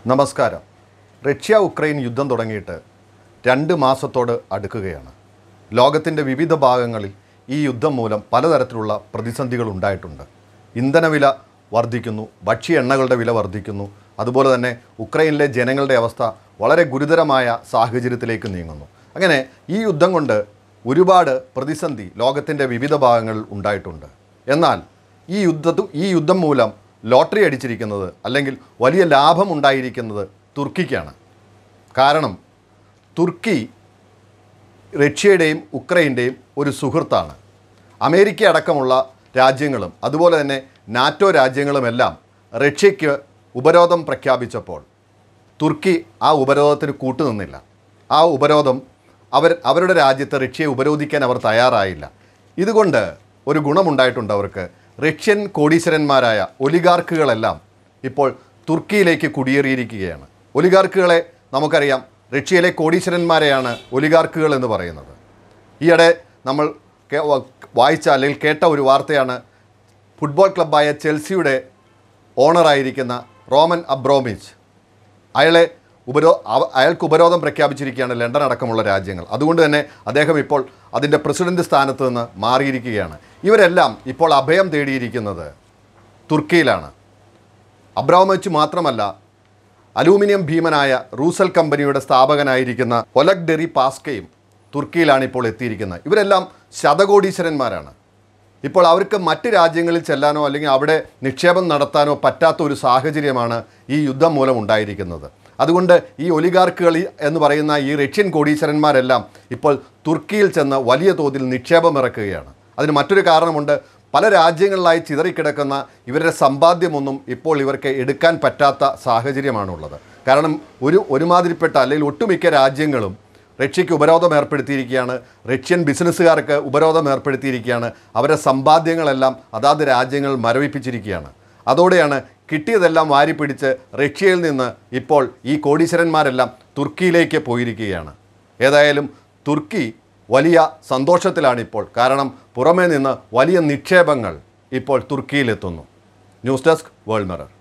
നമസ്കാരം Russia Ukraine യുദ്ധം തുടങ്ങിയിട്ട് രണ്ട് മാസത്തോട് അടുക്കുകയാണ് ലോകത്തിൻ്റെ വിവിധ ഭാഗങ്ങളിൽ ഈ യുദ്ധം മൂലം പലതരത്തിലുള്ള പ്രതിസന്ധികൾ ഉണ്ടായിട്ടുണ്ട് ഇന്ധനവില വർദ്ധിക്കുന്നു ഭക്ഷ്യ എണ്ണകളുടെ വില വർദ്ധിക്കുന്നു അതുപോലെ തന്നെ ഉക്രൈനിലെ ജനങ്ങളുടെ അവസ്ഥ വളരെ ഗുരുതരമായ സാഹചര്യത്തിലേക്ക് നീങ്ങുന്നു അങ്ങനെ ഈ യുദ്ധം കൊണ്ട് ഒരുപാട് പ്രതിസന്ധി ലോകത്തിൻ്റെ വിവിധ ഭാഗങ്ങളിൽ ഉണ്ടായിട്ടുണ്ട് എന്നാൽ ഈ യുദ്ധത്തു ഈ യുദ്ധം മൂലം ലോട്ടറി അടിച്ചിരിക്കുന്നത് അല്ലെങ്കിൽ വലിയ ലാഭം ഉണ്ടായിരിക്കുന്നത് തുർക്കിക്കാണ് കാരണം തുർക്കി റഷ്യയുടെയും ഉക്രൈൻ്റെയും ഒരു സുഹൃത്താണ് അമേരിക്ക അടക്കമുള്ള രാജ്യങ്ങളും അതുപോലെ തന്നെ നാറ്റോ രാജ്യങ്ങളുമെല്ലാം റഷ്യയ്ക്ക് ഉപരോധം പ്രഖ്യാപിച്ചപ്പോൾ തുർക്കി ആ ഉപരോധത്തിന് കൂട്ടുനിന്നില്ല ആ ഉപരോധം അവർ അവരുടെ രാജ്യത്ത് റഷ്യയെ ഉപരോധിക്കാൻ അവർ തയ്യാറായില്ല ഇതുകൊണ്ട് ഒരു ഗുണമുണ്ടായിട്ടുണ്ട് അവർക്ക് റഷ്യൻ കോടീശ്വരന്മാരായ ഒലിഗാർക്കുകളെല്ലാം ഇപ്പോൾ തുർക്കിയിലേക്ക് കുടിയേറിയിരിക്കുകയാണ് ഒലിഗാർക്കുകളെ നമുക്കറിയാം റഷ്യയിലെ കോടീശ്വരന്മാരെയാണ് ഒലിഗാർക്കുകൾ എന്ന് പറയുന്നത് ഈയിടെ നമ്മൾ കേ- വ- വായിച്ച അല്ലെങ്കിൽ കേട്ട ഒരു വാർത്തയാണ് ഫുട്ബോൾ ക്ലബ്ബായ ചെൽസിയുടെ ഓണറായിരിക്കുന്ന റോമൻ അബ്രോമിച്ച് അയാളെ ഉപരോ അവ- അയാൾക്ക് ഉപരോധം പ്രഖ്യാപിച്ചിരിക്കുകയാണ് ലണ്ടൻ അടക്കമുള്ള രാജ്യങ്ങൾ അതുകൊണ്ട് തന്നെ അദ്ദേഹം ഇപ്പോൾ അതിൻ്റെ പ്രസിഡന്റ് സ്ഥാനത്ത് നിന്ന് മാറിയിരിക്കുകയാണ് ഇവരെല്ലാം ഇപ്പോൾ അഭയം തേടിയിരിക്കുന്നത് തുർക്കിയിലാണ് അബ്രാമച്ച് മാത്രമല്ല അലൂമിനിയം ഭീമനായ റൂസൽ കമ്പനിയുടെ സ്ഥാപകനായിരിക്കുന്ന ഒലക് ഡെറി പാസ്കയും തുർക്കിയിലാണ് ഇപ്പോൾ എത്തിയിരിക്കുന്നത് ഇവരെല്ലാം ശതകോടീശ്വരന്മാരാണ് ഇപ്പോൾ അവർക്ക് മറ്റ് രാജ്യങ്ങളിൽ ചെല്ലാനോ അല്ലെങ്കിൽ അവിടെ നിക്ഷേപം നടത്താനോ പറ്റാത്ത ഒരു സാഹചര്യമാണ് ഈ യുദ്ധം മൂലം ഉണ്ടായിരിക്കുന്നത് അതുകൊണ്ട് ഈ ഒലിഗാർക്കുകൾ ഈ- എന്ന് പറയുന്ന ഈ റഷ്യൻ കോടീശ്വരന്മാരെല്ലാം ഇപ്പോൾ തുർക്കിയിൽ ചെന്ന് വലിയ തോതിൽ നിക്ഷേപം ഇറക്കുകയാണ് അതിന് മറ്റൊരു കാരണമുണ്ട് പല രാജ്യങ്ങളിലായി ചിതറിക്കിടക്കുന്ന ഇവരുടെ സമ്പാദ്യമൊന്നും ഇപ്പോൾ ഇവർക്ക് എടുക്കാൻ പറ്റാത്ത സാഹചര്യമാണുള്ളത് കാരണം ഒരു ഒരുമാതിരിപ്പെട്ട അല്ലെങ്കിൽ ഒട്ടുമിക്ക രാജ്യങ്ങളും റഷ്യയ്ക്ക് ഉപരോധം ഏർപ്പെടുത്തിയിരിക്കുകയാണ് റഷ്യൻ ബിസിനസ്സുകാർക്ക് ഉപരോധം ഏർപ്പെടുത്തിയിരിക്കുകയാണ് അവരുടെ സമ്പാദ്യങ്ങളെല്ലാം അതാത് രാജ്യങ്ങൾ മരവിപ്പിച്ചിരിക്കുകയാണ് അതോടെയാണ് കിട്ടിയതെല്ലാം വാരിപ്പിടിച്ച് റഷ്യയിൽ നിന്ന് ഇപ്പോൾ ഈ കോടീശ്വരന്മാരെല്ലാം തുർക്കിയിലേക്ക് പോയിരിക്കുകയാണ് ഏതായാലും തുർക്കി വലിയ സന്തോഷത്തിലാണിപ്പോൾ കാരണം പുറമേ നിന്ന് വലിയ നിക്ഷേപങ്ങൾ ഇപ്പോൾ തുർക്കിയിലെത്തുന്നു ന്യൂസ് ഡെസ്ക് വേൾഡ് മിറർ